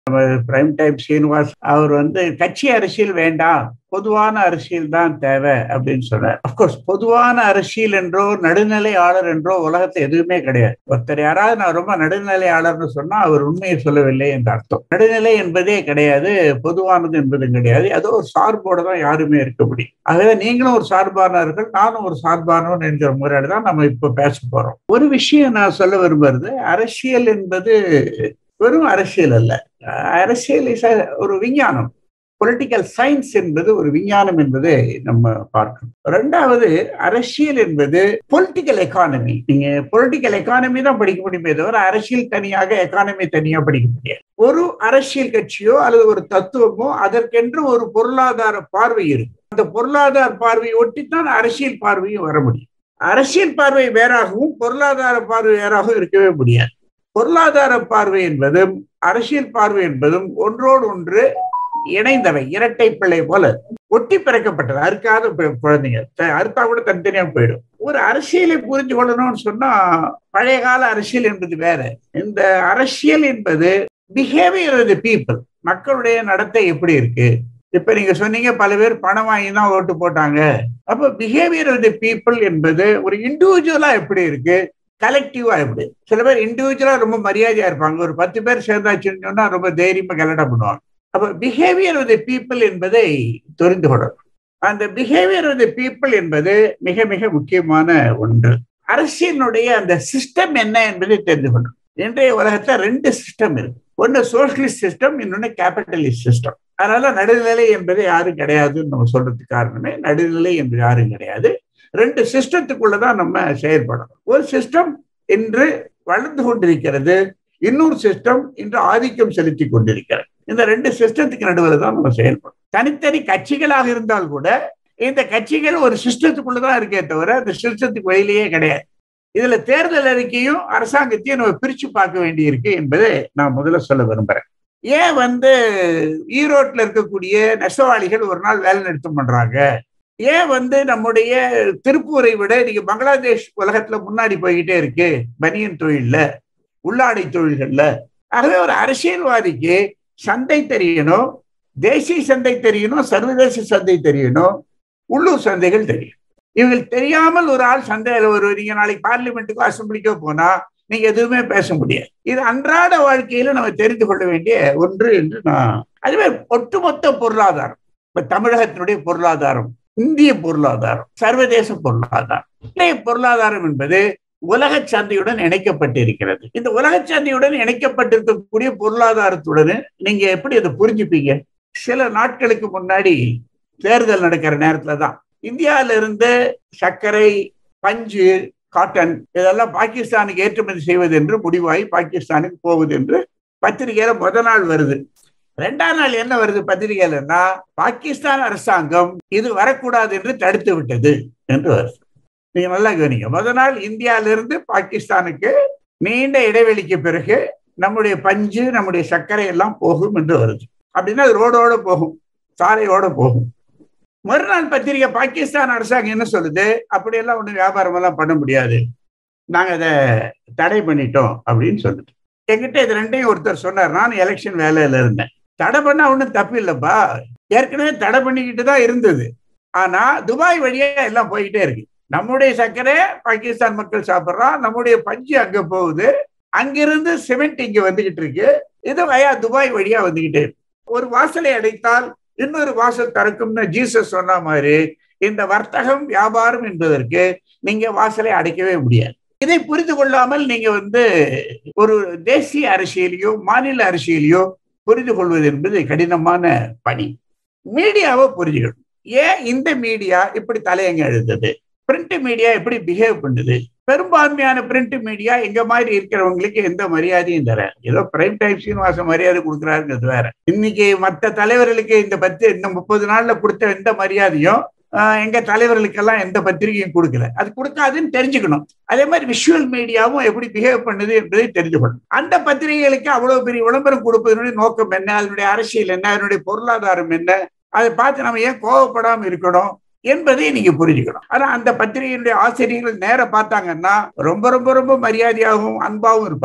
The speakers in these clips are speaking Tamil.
பிரைம் டைம் சீனிவாஸ் அவர் வந்து கட்சி அரசியல் வேண்டாம் பொதுவான அரசியல் தான் தேவை அப்படின்னு சொன்னார் அப்கோர்ஸ் பொதுவான அரசியல் என்றோ நடுநிலையாளர் என்றோ உலகத்துல எதுவுமே கிடையாது ஒருத்தர் யாராவது நான் ரொம்ப நடுநிலையாளர்னு சொன்னா அவர் உண்மையை சொல்லவில்லை என்ற அர்த்தம் நடுநிலை என்பதே கிடையாது பொதுவானது என்பதும் கிடையாது அதோ ஒரு சார்போடு தான் யாருமே இருக்க முடியும் ஆகவே நீங்களும் ஒரு சார்பானவர்கள் நானும் ஒரு சார்பானவன் என்கிற முறையில் தான் நம்ம இப்ப பேச போறோம் ஒரு விஷயம் நான் சொல்ல விரும்புறது அரசியல் என்பது வெறும் அரசியல் அல்ல அரசியல் இஸ் ஒரு விஞ்ஞானம் பொலிட்டிக்கல் சயின்ஸ் என்பது ஒரு விஞ்ஞானம் என்பதை நம்ம பார்க்கணும் ரெண்டாவது அரசியல் என்பது பொலிட்டிக்கல் எக்கானமி நீங்க பொலிட்டிக்கல் எக்கானமி தான் படிக்க முடியுமே தவிர அரசியல் தனியாக எக்கானமி தனியா படிக்க முடியாது ஒரு அரசியல் கட்சியோ அல்லது ஒரு தத்துவமோ அதற்கென்று ஒரு பொருளாதார பார்வை இருக்கு அந்த பொருளாதார பார்வையை ஒட்டித்தான் அரசியல் பார்வையும் வர முடியும் அரசியல் பார்வை வேறாகவும் பொருளாதார பார்வை வேறாகவும் இருக்கவே முடியாது பொருளாதார பார்வை என்பதும் அரசியல் பார்வை என்பதும் ஒன்றோடு ஒன்று இணைந்தவை இரட்டை பிள்ளை போல ஒட்டி பிறக்கப்பட்டது அறுக்காத குழந்தைங்க அறுத்தா கூட தனித்தனியா போயிடும் ஒரு அரசியலை புரிஞ்சு கொள்ளணும்னு சொன்னா பழைய கால அரசியல் என்பது வேற இந்த அரசியல் என்பது பிஹேவியர் ஆஃப் தி பீப்புள் மக்களுடைய நடத்தை எப்படி இருக்கு இப்ப நீங்க சொன்னீங்க பல பேர் பணம் வாங்கி தான் ஓட்டு போட்டாங்க அப்ப பிஹேவியர் ஆஃப் தி பீப்புள் என்பது ஒரு இண்டிவிஜுவலா எப்படி இருக்கு கலெக்டிவா எப்படி சில பேர் இண்டிவிஜுவலா ரொம்ப மரியாதையா இருப்பாங்க ஒரு பத்து பேர் சேர்ந்தாச்சுன்னு சொன்னா ரொம்ப தைரியமா கலடா பண்ணுவாங்க அப்ப பிஹேவியர் ஆஃப் தி பீப்புள் என்பதை தெரிந்து கொள்ளணும் அந்த பிஹேவியர் ஆஃப் தி பீப்புள் என்பது மிக மிக முக்கியமான ஒன்று அரசியலுடைய அந்த சிஸ்டம் என்ன என்பதை தெரிந்து கொள்ளணும் இன்றைய உலகத்துல ரெண்டு சிஸ்டம் இருக்கு ஒன்னு சோசியலிஸ்ட் சிஸ்டம் இன்னொன்னு கேபிட்டலிஸ்ட் சிஸ்டம் அதனால நடுநிலை என்பது யாரும் கிடையாதுன்னு நம்ம சொல்றதுக்கு காரணமே நடுநிலை என்பது யாரும் கிடையாது ரெண்டு சிஸ்டத்துக்குள்ளதான் நம்ம செயல்படணும் ஒரு சிஸ்டம் இன்று வளர்ந்து கொண்டிருக்கிறது இன்னொரு சிஸ்டம் இன்று ஆதிக்கம் செலுத்தி கொண்டிருக்கிறது இந்த ரெண்டு சிஸ்டத்துக்கு நடுவில் தான் நம்ம செயல்படும் தனித்தனி கட்சிகளாக இருந்தால் கூட இந்த கட்சிகள் ஒரு சிஸ்டத்துக்குள்ளதான் இருக்கே தவிர அந்த சிஸ்டத்துக்கு வெளியிலேயே கிடையாது இதுல தேர்தல் அறிக்கையும் அரசாங்கத்தையும் நம்ம பிரிச்சு பார்க்க வேண்டி இருக்கு என்பதை நான் முதல்ல சொல்ல விரும்புறேன் ஏன் வந்து ஈரோட்ல இருக்கக்கூடிய நெசவாளிகள் ஒரு நாள் வேலை நிறுத்தம் பண்றாங்க ஏன் வந்து நம்முடைய திருப்பூரை விட இன்னைக்கு பங்களாதேஷ் உலகத்துல முன்னாடி போய்கிட்டே இருக்கு பனியன் தொழில்ல உள்ளாடை தொழில்கள்ல ஆகவே ஒரு அரசியல்வாதிக்கு சந்தை தெரியணும் தேசிய சந்தை தெரியணும் சர்வதேச சந்தை தெரியணும் உள்ளூர் சந்தைகள் தெரியும் இவங்க தெரியாமல் ஒரு ஆள் சந்தையில் ஒரு நீங்க நாளைக்கு பார்லிமெண்ட்டுக்கோ அசம்பிளிக்கோ போனா நீங்க எதுவுமே பேச முடியாது இது அன்றாட வாழ்க்கையில நம்ம தெரிந்து கொள்ள வேண்டிய ஒன்று என்று நான் அதுவே ஒட்டுமொத்த பொருளாதாரம் இப்ப தமிழகத்தினுடைய பொருளாதாரம் இந்திய பொருளாதாரம் சர்வதேச பொருளாதாரம் இன்றைய பொருளாதாரம் என்பது உலக சந்தையுடன் இணைக்கப்பட்டிருக்கிறது இந்த உலக சந்தையுடன் இணைக்கப்பட்டிருக்கக்கூடிய பொருளாதாரத்துடன் நீங்க எப்படி அதை புரிஞ்சுப்பீங்க சில நாட்களுக்கு முன்னாடி தேர்தல் நடக்கிற நேரத்துல தான் இந்தியாவில இருந்து சர்க்கரை பஞ்சு காட்டன் இதெல்லாம் பாகிஸ்தானுக்கு ஏற்றுமதி செய்வது என்று முடிவாகி பாகிஸ்தானுக்கு போகுது என்று பத்திரிகையில முத நாள் வருது ரெண்டாம் நாள் என்ன வருது பத்திரிகையிலன்னா பாகிஸ்தான் அரசாங்கம் இது வரக்கூடாது என்று தடுத்து விட்டது என்று வருது நீங்க நல்லா கவனிங்க முத நாள் இந்தியாவிலிருந்து பாகிஸ்தானுக்கு நீண்ட இடைவெளிக்கு பிறகு நம்முடைய பஞ்சு நம்முடைய சர்க்கரை எல்லாம் போகும் என்று வருது அப்படின்னா அது ரோடோட போகும் சாலையோட போகும் மறுநாள் பத்திரிகை பாகிஸ்தான் அரசாங்கம் என்ன சொல்லுது அப்படியெல்லாம் ஒன்றும் வியாபாரம் எல்லாம் பண்ண முடியாது நாங்கள் அதை தடை பண்ணிட்டோம் அப்படின்னு சொல்லுது என்கிட்ட இது ரெண்டையும் ஒருத்தர் சொன்னார் நான் எலெக்ஷன் வேலையில இருந்தேன் தடை பண்ணா ஒன்றும் தப்பு இல்லைப்பா ஏற்கனவே தடை பண்ணிக்கிட்டு தான் இருந்தது ஆனா துபாய் வழியா எல்லாம் போய்கிட்டே இருக்கு நம்முடைய சர்க்கரை பாகிஸ்தான் மக்கள் சாப்பிட்றோம் நம்முடைய பஞ்சு அங்க போகுது அங்கிருந்து சிமெண்ட் இங்க வந்துகிட்டு இருக்கு இது வயா துபாய் வழியா வந்துகிட்டே இருக்கு ஒரு வாசலை அடைத்தால் இன்னொரு வாசல் திறக்கும்னு ஜீசஸ் சொன்ன மாதிரி இந்த வர்த்தகம் வியாபாரம் என்பதற்கு நீங்க வாசலை அடைக்கவே முடியாது இதை புரிந்து கொள்ளாமல் நீங்க வந்து ஒரு தேசிய அரசியலையோ மாநில அரசியலையோ புரிந்து கொள்வது என்பது கடினமான பணி மீடியாவை புரிஞ்சுக்கணும் ஏன் இந்த மீடியா இப்படி தலையங்க எழுதுது பிரிண்ட் மீடியா எப்படி பிஹேவ் பண்ணுது பெரும்பான்மையான பிரிண்ட் மீடியா எங்க மாதிரி இருக்கிறவங்களுக்கு எந்த மரியாதையும் தர ஏதோ பிரைம் டைம் சீனிவாச மரியாதை கொடுக்குறாருங்கிறது வேற இன்னைக்கு மற்ற தலைவர்களுக்கு இந்த பத்து இந்த முப்பது நாள்ல கொடுத்த எந்த மரியாதையும் எங்க தலைவர்களுக்கெல்லாம் எந்த பத்திரிகையும் கொடுக்கல அது கொடுக்காதுன்னு தெரிஞ்சுக்கணும் அதே மாதிரி விஷுவல் மீடியாவும் எப்படி பிஹேவ் பண்ணுது என்பதை தெரிஞ்சுக்கணும் அந்த பத்திரிகைகளுக்கு அவ்வளவு பெரிய விளம்பரம் கொடுப்பதனுடைய நோக்கம் என்ன அதனுடைய அரசியல் என்ன அதனுடைய பொருளாதாரம் என்ன அதை பார்த்து நம்ம ஏன் கோவப்படாம இருக்கணும் என்பதை நீங்க புரிஞ்சுக்கணும் ஆனா அந்த பத்திரிகையினுடைய ஆசிரியர்கள் நேர பார்த்தாங்கன்னா ரொம்ப ரொம்ப ரொம்ப மரியாதையாகவும் அன்பாகவும் இருப்பாங்க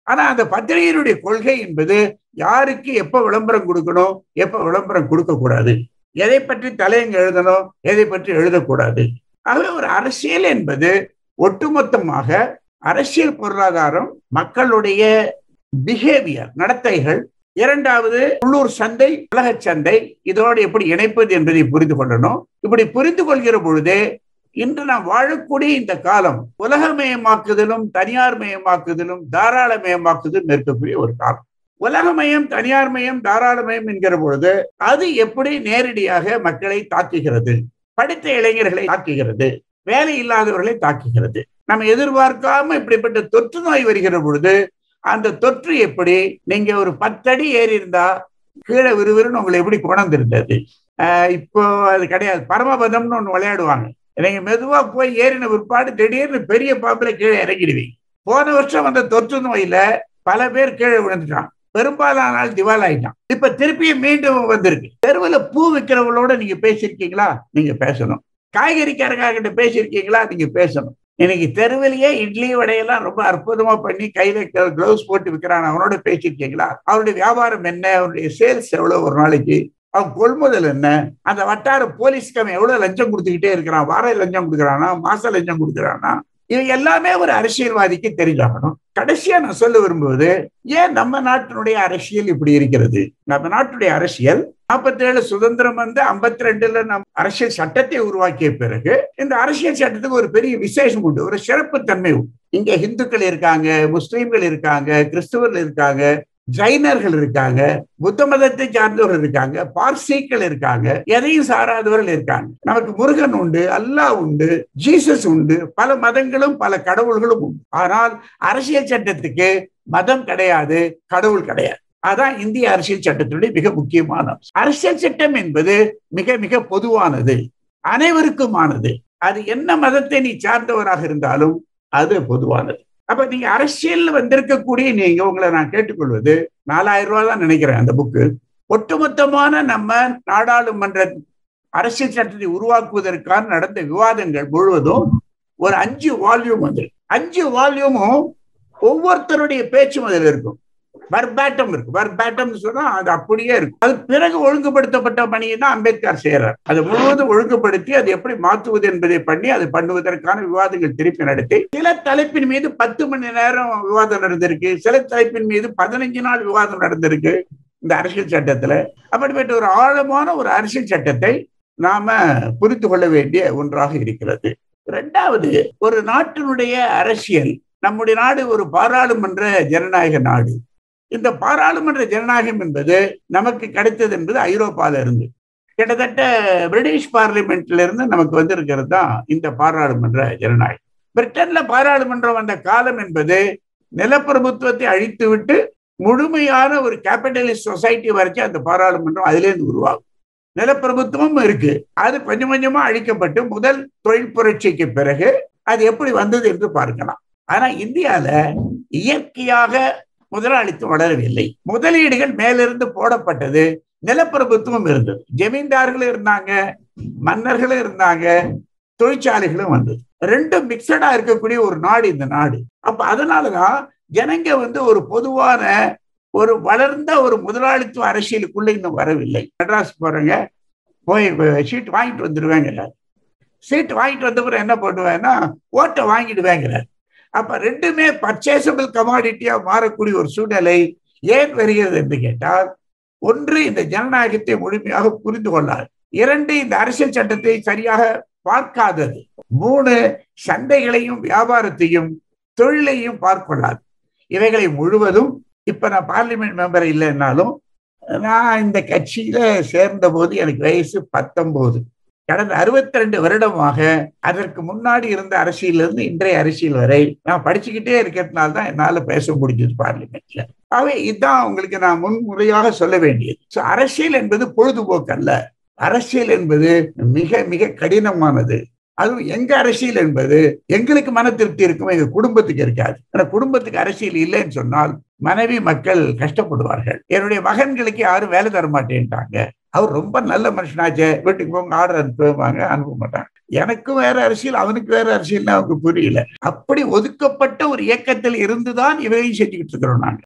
ஆனா அந்த பத்திரிகையினுடைய கொள்கை என்பது யாருக்கு எப்ப விளம்பரம் கொடுக்கணும் எப்ப விளம்பரம் கொடுக்க கூடாது எதை பற்றி தலையங்க எழுதணும் எதை பற்றி எழுதக்கூடாது ஆகவே ஒரு அரசியல் என்பது ஒட்டுமொத்தமாக அரசியல் பொருளாதாரம் மக்களுடைய பிஹேவியர் நடத்தைகள் இரண்டாவது உள்ளூர் சந்தை உலக சந்தை இதோடு எப்படி இணைப்பது என்பதை புரிந்து கொள்ளணும் இப்படி புரிந்து கொள்கிற பொழுதே இன்று நாம் வாழக்கூடிய இந்த காலம் உலகமயமாக்குதலும் தனியார் மயமாக்குதலும் தாராளமயமாக்குதலும் இருக்கக்கூடிய ஒரு காலம் உலகமயம் தனியார் மயம் தாராளமயம் என்கிற பொழுது அது எப்படி நேரடியாக மக்களை தாக்குகிறது படித்த இளைஞர்களை தாக்குகிறது வேலை இல்லாதவர்களை தாக்குகிறது நம்ம எதிர்பார்க்காம இப்படிப்பட்ட தொற்று நோய் வருகிற பொழுது அந்த தொற்று எப்படி நீங்க ஒரு பத்தடி ஏறி இருந்தா கீழே விறுவிறுன்னு உங்களை எப்படி கொண்டிருந்தது இப்போ அது கிடையாது பரமபதம்னு ஒன்று விளையாடுவாங்க நீங்க மெதுவா போய் ஏறின பிற்பாடு திடீர்னு பெரிய பாம்புல கீழே இறங்கிடுவீங்க போன வருஷம் வந்த தொற்று நோயில பல பேர் கீழே விழுந்துட்டான் பெரும்பாலான நாள் திவால் ஆயிட்டான் இப்ப திருப்பியும் மீண்டும் வந்திருக்கு தெருவில் பூ விற்கிறவங்களோட நீங்க பேசியிருக்கீங்களா நீங்க பேசணும் காய்கறிக்காரங்க பேசியிருக்கீங்களா நீங்க பேசணும் இன்னைக்கு தெருவிலேயே இட்லி வடையெல்லாம் ரொம்ப அற்புதமா பண்ணி கையில கிளவுஸ் போட்டு விற்கிறான் அவனோட பேசியிருக்கீங்களா அவருடைய வியாபாரம் என்ன அவருடைய சேல்ஸ் எவ்வளவு ஒரு நாளைக்கு அவன் கொள்முதல் என்ன அந்த வட்டார போலீஸ்க்கு அவன் எவ்வளவு லஞ்சம் கொடுத்துக்கிட்டே இருக்கிறான் வார லஞ்சம் கொடுக்குறானா மாச லஞ்சம் கொடுக்குறானா இது எல்லாமே ஒரு அரசியல்வாதிக்கு தெரிஞ்சாகணும் கடைசியா நான் சொல்ல விரும்புவது ஏன் நம்ம நாட்டினுடைய அரசியல் இப்படி இருக்கிறது நம்ம நாட்டுடைய அரசியல் நாற்பத்தி ஏழு சுதந்திரம் வந்து ஐம்பத்தி ரெண்டுல நம் அரசியல் சட்டத்தை உருவாக்கிய பிறகு இந்த அரசியல் சட்டத்துக்கு ஒரு பெரிய விசேஷம் உண்டு ஒரு சிறப்பு தன்மை உண்டு இங்க இந்துக்கள் இருக்காங்க முஸ்லீம்கள் இருக்காங்க கிறிஸ்துவர்கள் இருக்காங்க ஜைனர்கள் இருக்காங்க புத்த மதத்தை சார்ந்தவர்கள் இருக்காங்க பார்சீக்கள் இருக்காங்க எதையும் சாராதவர்கள் இருக்காங்க நமக்கு முருகன் உண்டு அல்லாஹ் உண்டு ஜீசஸ் உண்டு பல மதங்களும் பல கடவுள்களும் உண்டு ஆனால் அரசியல் சட்டத்துக்கு மதம் கிடையாது கடவுள் கிடையாது அதான் இந்திய அரசியல் சட்டத்தினுடைய மிக முக்கியமான அரசியல் சட்டம் என்பது மிக மிக பொதுவானது அனைவருக்குமானது அது என்ன மதத்தை நீ சார்ந்தவராக இருந்தாலும் அது பொதுவானது அப்ப நீங்க அரசியல் வந்திருக்கக்கூடிய நீங்க உங்களை நான் கேட்டுக்கொள்வது நாலாயிரம் ரூபாய் தான் நினைக்கிறேன் அந்த புக்கு ஒட்டுமொத்தமான நம்ம நாடாளுமன்ற அரசியல் சட்டத்தை உருவாக்குவதற்கான நடந்த விவாதங்கள் முழுவதும் ஒரு அஞ்சு வால்யூம் வந்து அஞ்சு வால்யூமும் ஒவ்வொருத்தருடைய பேச்சும் அதில் இருக்கும் வர்பேட்டம் இருக்கு வர்பேட்டம் சொன்னா அது அப்படியே இருக்கும் அது பிறகு ஒழுங்குபடுத்தப்பட்ட பணியை தான் அம்பேத்கர் செய்யறார் அது முழுவதும் ஒழுங்குபடுத்தி அது எப்படி மாற்றுவது என்பதை பண்ணி அது பண்ணுவதற்கான விவாதங்கள் திருப்பி நடத்தி சில தலைப்பின் மீது பத்து மணி நேரம் விவாதம் நடந்திருக்கு சில தலைப்பின் மீது பதினஞ்சு நாள் விவாதம் நடந்திருக்கு இந்த அரசியல் சட்டத்துல அப்படிப்பட்ட ஒரு ஆழமான ஒரு அரசியல் சட்டத்தை நாம புரிந்து கொள்ள வேண்டிய ஒன்றாக இருக்கிறது இரண்டாவது ஒரு நாட்டினுடைய அரசியல் நம்முடைய நாடு ஒரு பாராளுமன்ற ஜனநாயக நாடு இந்த பாராளுமன்ற ஜனநாயகம் என்பது நமக்கு கிடைத்தது என்பது ஐரோப்பால இருந்து கிட்டத்தட்ட பிரிட்டிஷ் பார்லிமெண்ட்ல இருந்து நமக்கு வந்திருக்கிறது தான் இந்த பாராளுமன்ற ஜனநாயகம் பிரிட்டன்ல பாராளுமன்றம் வந்த காலம் என்பது நிலப்பிரபுத்துவத்தை அழித்து விட்டு முழுமையான ஒரு கேபிட்டலிஸ்ட் சொசைட்டி வரைக்கும் அந்த பாராளுமன்றம் அதிலேருந்து உருவாகும் நிலப்பிரபுத்துவம் இருக்கு அது கொஞ்சம் கொஞ்சமா அழிக்கப்பட்டு முதல் தொழில் புரட்சிக்கு பிறகு அது எப்படி வந்தது என்று பார்க்கலாம் ஆனா இந்தியால இயற்கையாக முதலாளித்துவம் வளரவில்லை முதலீடுகள் மேலிருந்து போடப்பட்டது நிலப்பிரபுத்துவம் இருந்தது ஜமீன்தார்களும் இருந்தாங்க மன்னர்களும் இருந்தாங்க தொழிற்சாலைகளும் வந்தது ரெண்டும் மிக்சடா இருக்கக்கூடிய ஒரு நாடு இந்த நாடு அப்ப அதனாலதான் ஜனங்க வந்து ஒரு பொதுவான ஒரு வளர்ந்த ஒரு முதலாளித்துவ அரசியலுக்குள்ள இன்னும் வரவில்லை மெட்ராஸ் போறேங்க போய் சீட் வாங்கிட்டு வந்துடுவேங்க சீட் வாங்கிட்டு வந்தப்பறம் என்ன பண்ணுவேன்னா ஓட்டை வாங்கிடுவேங்கிறார் அப்ப ரெண்டுமே பர்ச்சேசபிள் கமாடிட்டியா மாறக்கூடிய ஒரு சூழ்நிலை ஏன் வருகிறது என்று கேட்டால் ஒன்று இந்த ஜனநாயகத்தை முழுமையாக புரிந்து கொள்ளாது இரண்டு இந்த அரசியல் சட்டத்தை சரியாக பார்க்காதது மூணு சந்தைகளையும் வியாபாரத்தையும் தொழிலையும் பார்க்கொள்ளாது இவைகளை முழுவதும் இப்ப நான் பார்லிமெண்ட் மெம்பர் இல்லைன்னாலும் நான் இந்த கட்சியில சேர்ந்த போது எனக்கு வயசு பத்தொன்பது கடந்த அறுபத்தி ரெண்டு வருடமாக அதற்கு முன்னாடி இருந்த அரசியலிருந்து இன்றைய அரசியல் வரை நான் படிச்சுக்கிட்டே இருக்கிறதுனால தான் என்னால பேச முடிஞ்சது பார்லிமெண்ட்ல அவை இதுதான் உங்களுக்கு நான் முன்முறையாக சொல்ல வேண்டியது அரசியல் என்பது பொழுதுபோக்கு அல்ல அரசியல் என்பது மிக மிக கடினமானது அதுவும் எங்க அரசியல் என்பது எங்களுக்கு மன திருப்தி இருக்கும் எங்க குடும்பத்துக்கு இருக்காது ஆனா குடும்பத்துக்கு அரசியல் இல்லைன்னு சொன்னால் மனைவி மக்கள் கஷ்டப்படுவார்கள் என்னுடைய மகன்களுக்கு யாரும் வேலை தர மாட்டேன்ட்டாங்க அவர் ரொம்ப நல்ல மனுஷனாச்சே வீட்டுக்கு போங்க ஆர்டர் அனுப்புவாங்க அனுப்ப மாட்டாங்க எனக்கும் வேற அரசியல் அவனுக்கு வேற அரசியல் அவனுக்கு புரியல அப்படி ஒதுக்கப்பட்ட ஒரு இயக்கத்தில் இருந்துதான் இவையும் செஞ்சுக்கிட்டு இருக்கிறோம் நாங்க